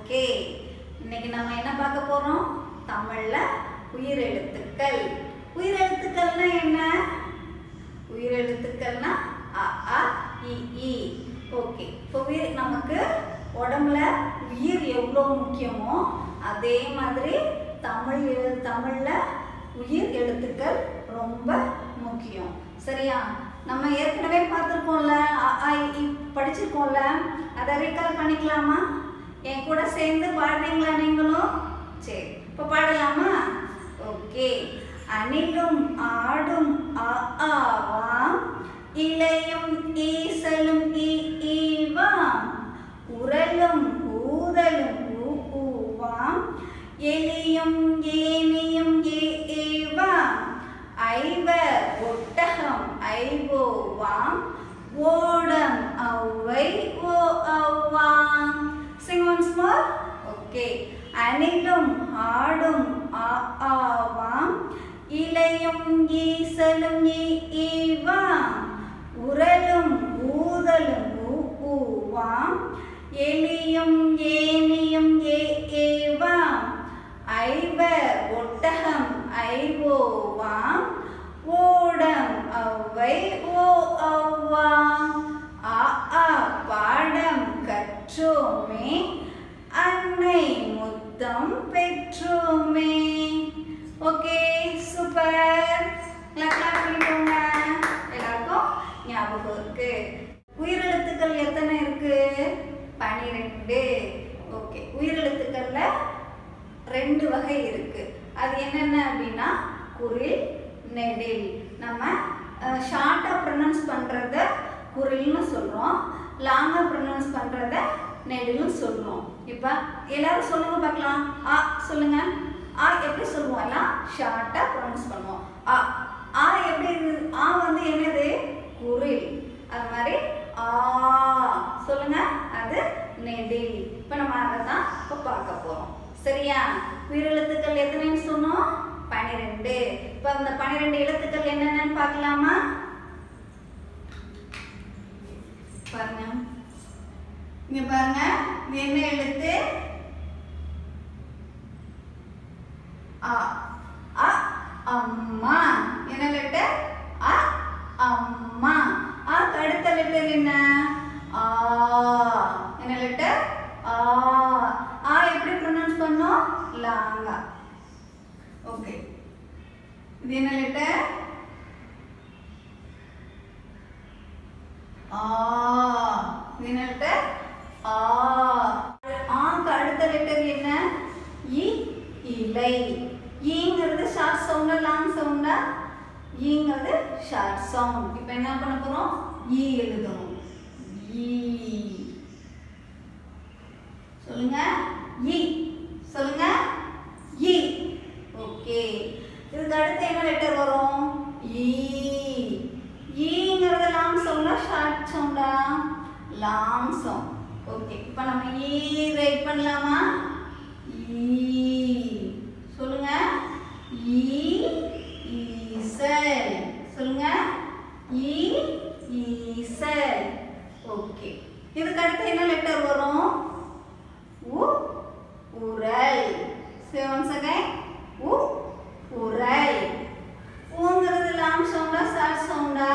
Okay இன்னைக்கு நம்ம என்ன பார்க்க போறோம் தமிழ்ல உயிரெழுத்துக்கள் உயிரெழுத்துக்கள்னா என்ன உயிரெழுத்துக்கள்னா அ ஆ இ ஈ ஓகே இப்போ உயிர் நமக்கு உடம்புல உயிர் எவ்வளோ முக்கியமோ அதே மாதிரி தமிழ் எழு- தமிழ்ல உயிர் எழுத்துக்கள் ரொம்ப முக்கியம் சரியா நம்ம ஏற்கனவே பார்த்துருக்கோம்ல அ ஆ இ ஈ படிச்சிருக்கோம்ல அதை ரீகால் பண்ணிக்கலாமா என் கூட சேர்ந்து பாடுறீங்களா நீங்களும் சரி இப்போ பாடலாமா ஓகே அணிலும் ஆடும் ஆ ஆவாம் இலையும் ஈசலும் ஈ ஈவாம் உரலும் ஊதலும் ஊ ஊவாம் எலியும் ஏனியும் ஏ ஏவாம் ஐவ ஒட்டகம் ஐவோவாம் ஓடம் ஔவை ஓ ஔவாம் sing once more okay அணிலும் ஆடும் ஆ ஆவாம் இலையும் ஈசலும் ஈ ஈவாம் உரலும் ஊதலும் ஊ ஊவாம் எலியும் ஏனியும் ஏ ஏவாம் ஐவ ஒட்டகம் ஐவோவாம் ஓடம் ஔவை ஓ ஔவாம் ஆ ஆ பாடம் கற்றோமே அன்னை முத்தம் பெற்றோமே ஓகே சூப்பர் கிளாப் பண்ணிக்கோங்க எல்லாருக்கும் ஞாபகம் இருக்கு உயிரெழுத்துக்கள் எத்தனை இருக்கு பனிரெண்டு ஓகே உயிரெழுத்துக்கள்ல ரெண்டு வகை இருக்கு அது என்னென்ன அப்படின்னா குரில் நெடில் நம்ம ஷார்ட்டாக ப்ரொனவுன்ஸ் பண்ணுறத குரில்னு சொல்கிறோம் லாங்காக ப்ரொனவுன்ஸ் பண்ணுறத நெடில்னு சொல்கிறோம் இப்போ எல்லாரும் சொல்லுங்க பார்க்கலாம் ஆ சொல்லுங்க ஆ எப்படி சொல்லுவோம் எல்லாம் ஷார்ட்டாக ப்ரொனவுன்ஸ் பண்ணுவோம் ஆ ஆ எப்படி இது- ஆ வந்து என்னது குரில் அது மாதிரி ஆ சொல்லுங்க அது நெடில் இப்போ நம்ம அதை தான் இப்போ பார்க்க போகிறோம் சரியா உயிரெழுத்துக்கள் எத்தனைன்னு சொன்னோம் பன்னிரெண்டு இப்போ அந்த பன்னிரெண்டு எழுத்துக்கள் என்னென்னு பார்க்கலாமா பாருங்க இங்க பாருங்க இது என்ன எழுத்து அ அ அம்மா என்ன லெட்டர் அ அம்மா ஆ அடுத்த லெட்டர் என்ன ஆ என்ன லெட்டர் ஆ ஆ எப்படி ப்ரொனவுன்ஸ் பண்ணோம் லாங்கா ஓகே இது என்ன லெட்டர் ஆ இது என்ன லெட்டர் ஆ ஆக்கு அடுத்த லெட்டர் என்ன இ இலை ஈங்கிறது ஷார்ட் சவுண்டா லாங் சவுண்டா ஈங்கிறது ஷார்ட் சவுண்ட் இப்போ என்ன பண்ண போறோம் ஈ எழுதணும் ஈ சொல்லுங்க இ சொல்லுங்க இ ஓகே இதுக்கு அடுத்து என்ன லெட்டர் வரும் ஈ ஈங்கிறது லாங் சவுண்டா ஷார்ட் சவுண்டா லாங் சவுண்ட் ஓகே இப்போ நம்ம ஈ ரைட் பண்ணலாமா ஈ சொல்லுங்க ஈ ஈசல் சொல்லுங்க ஈ ஈசல் ஓகே இதுக்கு அடுத்து என்ன லெட்டர் வரும் உ உரல் செவன் செகண்ட் உ உரல் ஊங்கிறது லாங் சவுண்டா ஷார்ட் சவுண்டா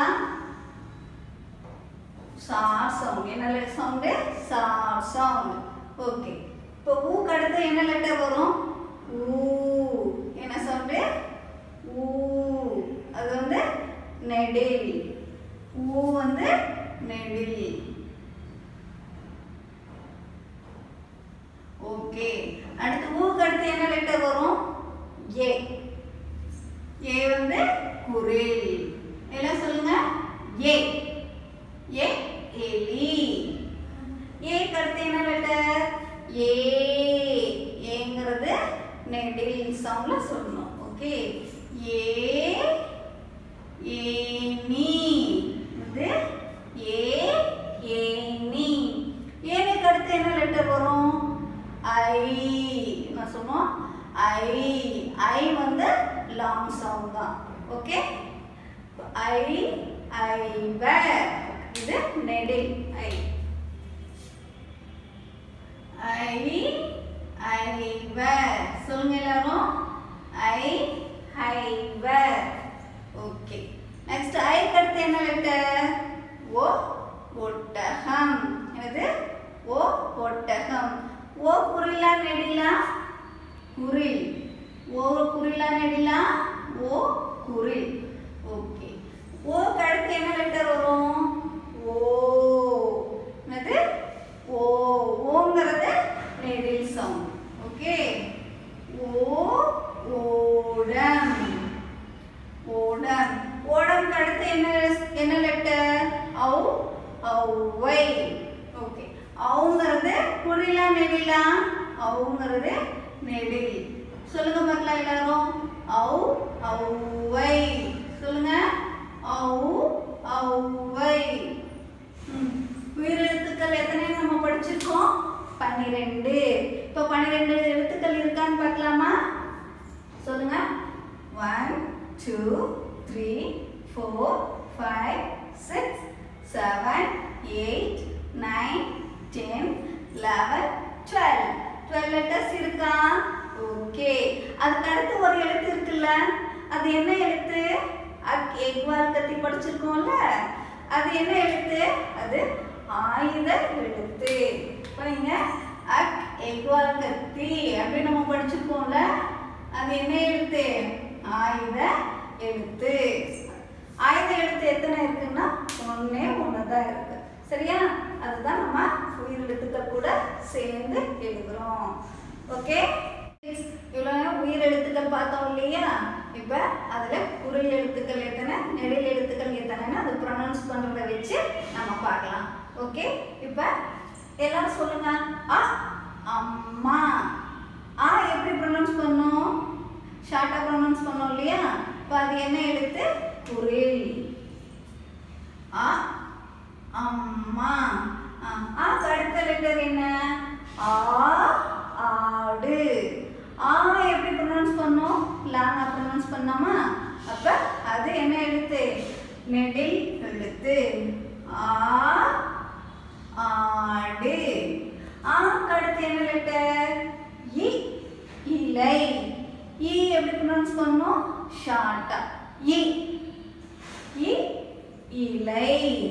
ஷார்ட் சவுண்ட் என்ன சவுண்டு ஷார்ட் சவுண்ட் ஓகே இப்போ ஊக்கு அடுத்து என்ன லெட்டர் வரும் ஊ என்ன சவுண்டு ஊ அது வந்து நெடில் ஊ வந்து நெடில் ஓகே அடுத்து ஊக்கு அடுத்து என்ன லெட்டர் வரும் ஏ ஏ வந்து குரில் எல்லாம் சொல்லுங்க ஏ ஏ எலி ஏக்கு அடுத்து என்ன லெட்டர் ஏ ஏங்கிறது நெடில் சவுண்ட்ல சொல்லணும் ஓகே ஏ ஏனி இது ஏ ஏனி ஏனுக்கு அடுத்து என்ன லெட்டர் வரும் ஐ என்ன சொன்னோம் ஐ ஐ வந்து லாங் சவுண்ட் தான் ஓகே ஐ ஐவ இது நெடில் ஐ ஐ ஐவர் சொல்லுங்க எல்லாரும் ஐ ஐவர் ஓகே நெக்ஸ்ட் ஐ அடுத்து என்ன லெட்டர் ஓ ஒட்டகம் என்னது ஓ ஒட்டகம் ஓ குறிலா நெடிலா குரில் ஓ குறிலா நெடிலா ஓ குரில் ஓகே ஓ அடுத்து என்ன லெட்டர் வரும் ஓ என்னது ஓ ஓங்கிறது நெடில் சவுண்ட் ஓகே ஓ ஓடம் ஓடம் ஓடம் அடுத்து என்ன என்ன லெட்டர் ஔ ஔவை ஓகே ஔங்கிறது குறிலா நெடிலா ஔங்கிறது நெடில் சொல்லுங்க பார்க்கலாம் எல்லாரும் ஔ ஔவை சொல்லுங்க ஔ ஔவை ம். உயிரெழுத்துக்கள் எத்தனை நம்ம படிச்சிருக்கோம் பன்னிரெண்டு இப்போ பன்னிரெண்டு எழுத்துக்கள் இருக்கான்னு பார்க்கலாமா சொல்லுங்க one two three four five six seven eight nine ten eleven twelve twelve letters இருக்கா ஓகே அதுக்கு அடுத்து ஒரு எழுத்து இருக்குல்ல அது என்ன எழுத்து அக் எக்வால் கத்தி படிச்சிருக்கோம்ல அது என்ன எழுத்து அது ஆயுத எழுத்து பாருங்க அக் எக்வால் கத்தி அப்படின்னு நம்ம படிச்சிருக்கோம்ல அது என்ன எழுத்து ஆயுத எழுத்து ஆயுத எழுத்து எத்தனை இருக்குன்னா ஒண்ணே ஒன்று தான் இருக்கு சரியா அதுதான் நம்ம உயிர் எழுத்துக்கள் கூட சேர்ந்து எழுதுறோம் ஓகே இவ்வளோ நேரம் உயிர் எழுத்துக்கள் பார்த்தோம் இல்லையா இப்போ அதில் குரல் எழுத்துக்கள் எத்தனை நெடில் எழுத்துக்கள் எத்தனைன்னு அது ப்ரொனவுன்ஸ் பண்ணுறத வச்சு நம்ம பார்க்கலாம் ஓகே இப்போ எல்லாரும் சொல்லுங்க அ அம்மா ஆ எப்படி ப்ரொனவுன்ஸ் பண்ணோம் ஷார்ட்டாக ப்ரொனவுன்ஸ் பண்ணோம் இல்லையா இப்போ அது என்ன எழுத்து குரில் ஆ அம்மா ஆ ஆக்கு அடுத்த லெட்டர் என்ன ஆ ஆடு ஆ எப்படி ப்ரொனவுன்ஸ் பண்ணோம் லாங்கா ப்ரொனவுன்ஸ் பண்ணோமா அப்ப அது என்ன எழுத்து நெடில் எழுத்து ஆ ஆடு ஆக்கு அடுத்து என்ன லெட்டர் இ இலை இ எப்படி ப்ரொனவுன்ஸ் பண்ணோம் ஷார்ட்டா இ இ இலை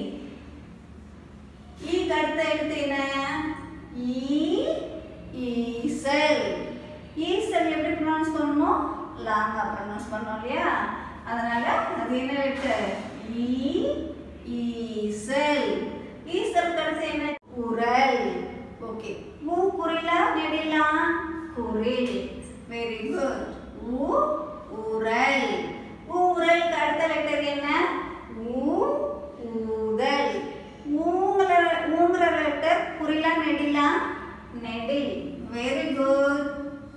ஈக்கு அடுத்த எழுத்து என்ன ஈ ஈசல் ஈசல் எப்படி ப்ரொனவுன்ஸ் பண்ணணும் லாங்கா ப்ரொனவுன்ஸ் பண்ணோம் இல்லையா அதனால அது என்ன எழுத்து ஈ ஈசல் ஈசலுக்கு அடுத்து என்ன குரல் ஓகே ஊ குறிலா நெடிலா குரில் வெரி குட் ஊ உரல் ஊரலுக்கு அடுத்த லெட்டர் என்ன ஊ ஊதல் ஊங்கிற ஊங்கிற லெட்டர் குறிலா நெடிலா நெடில் வெரி குட்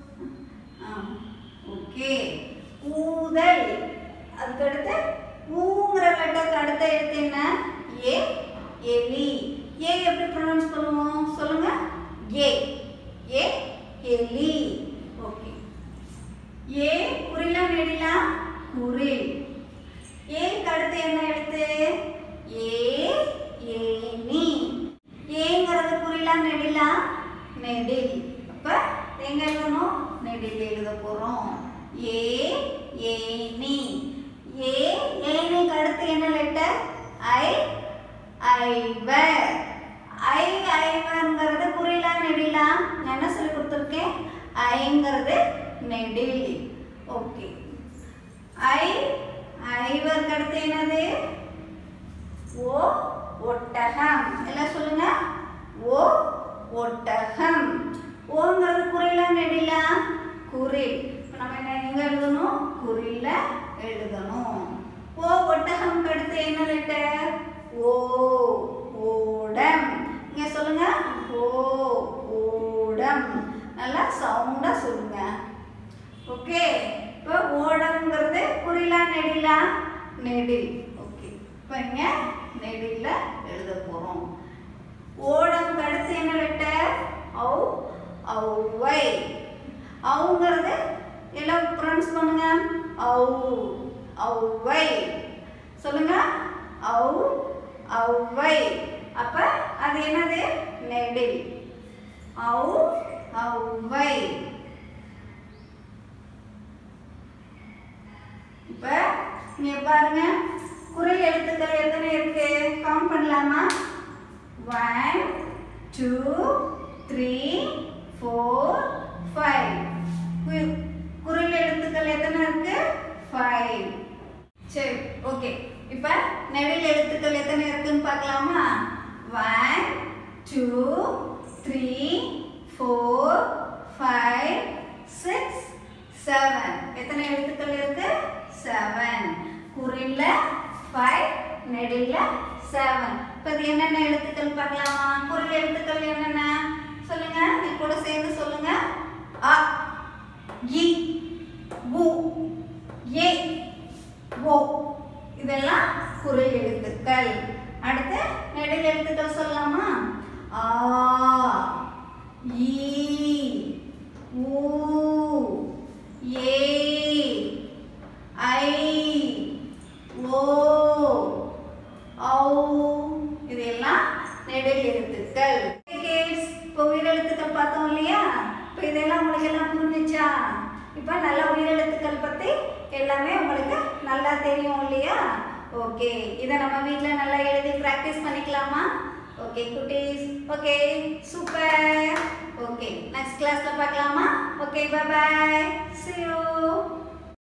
ஓகே ஊதல் அதுக்கடுத்து ஊங்கிற லெட்டருக்கு அடுத்த எழுத்து என்ன ஏ எலி ஏ எப்படி ப்ரொனவுன்ஸ் பண்ணுவோம் சொல்லுங்க ஏ ஏ எலி ஓகே ஏ குறிலா நெடிலா குரில் ஏக்கு அடுத்து என்ன எழுத்து ஏ ஏனி ஏங்கிறது குறிலா நெடிலா நெடில் அப்ப எங்க எழுதணும் நெடில் எழுத போறோம் ஏ ஏனி ஏ ஏனிக்கு அடுத்து என்ன லெட்டர் ஐ ஐவர் ஐ ஐவர்ங்கிறது குறிலா நெடிலா நான் என்ன சொல்லி கொடுத்துருக்கேன் ஐங்கிறது நெடில் ஓகே ஐ ஐவருக்கு அடுத்து என்னது ஓ ஒட்டகம் எல்லாம் சொல்லுங்க ஓ ஒட்டகம் ஓங்கிறது குறிலா நெடிலா குறில் இப்ப நம்ம என்ன எங்க எழுதணும் குறில்ல எழுதணும் ஓ ஒட்டகம் அடுத்து என்ன லெட்டர் ஓ ஓடம் இங்க சொல்லுங்க ஓ ஓடம் நல்லா சவுண்டா சொல்லுங்க ஓகே இப்போ ஓடம்ங்கிறது குறிலா நெடிலா நெடில் ஓகே இப்போ இங்க நெடில்ல எழுத போறோம் ஓடம் அடுத்து என்ன லெட்டர் ஔ ஔவை ஔங்கிறது எல்லாம் ப்ரொனவுன்ஸ் பண்ணுங்க ஔ ஔவை சொல்லுங்க ஔ ஔவை அப்ப அது என்னது நெடில் ஔ ஔவை இப்போ இங்க பாருங்க குரல் எழுத்துக்கள் எத்தனை இருக்கு கவுண்ட் பண்ணலாமா one two three four five குரல் எழுத்துக்கள் எத்தனை இருக்கு ஃபைவ் சரி ஓகே இப்போ நெடில் எழுத்துக்கள் எத்தனை இருக்குன்னு பார்க்கலாமா one two three four five six seven எத்தனை எழுத்துக்கள் இருக்கு செவன் குறில்ல ஃபைவ் நெடில்ல செவன் இப்போ இது என்னென்ன எழுத்துக்கள் பார்க்கலாமா குரில் எழுத்துக்கள் என்னென்ன சொல்லுங்க இது கூட சேர்ந்து சொல்லுங்க அ இ உ ஏ ஓ இதெல்லாம் குரல் எழுத்துக்கள் அடுத்து நெடில் எழுத்துக்கள் சொல்லலாமா ஆ ஈ ஊ ஏ ஐ ஓ ஔ இதெல்லாம் நெடில் எழுத்துக்கள் கிட்ஸ் இப்போ உயிரெழுத்துக்கள் பார்த்தோம் இல்லையா இப்போ இதெல்லாம் உங்களுக்கு எல்லாம் புரிஞ்சுச்சா இப்போ நல்ல உயிரெழுத்துக்கள் பற்றி எல்லாமே உங்களுக்கு நல்லா தெரியும் இல்லையா ஓகே இதை நம்ம வீட்டில் நல்லா எழுதி ப்ராக்டிஸ் பண்ணிக்கலாமா ஓகே குட்டீஸ் ஓகே சூப்பர் ஓகே நெக்ஸ்ட் கிளாஸில் பார்க்கலாமா okay bye bye see you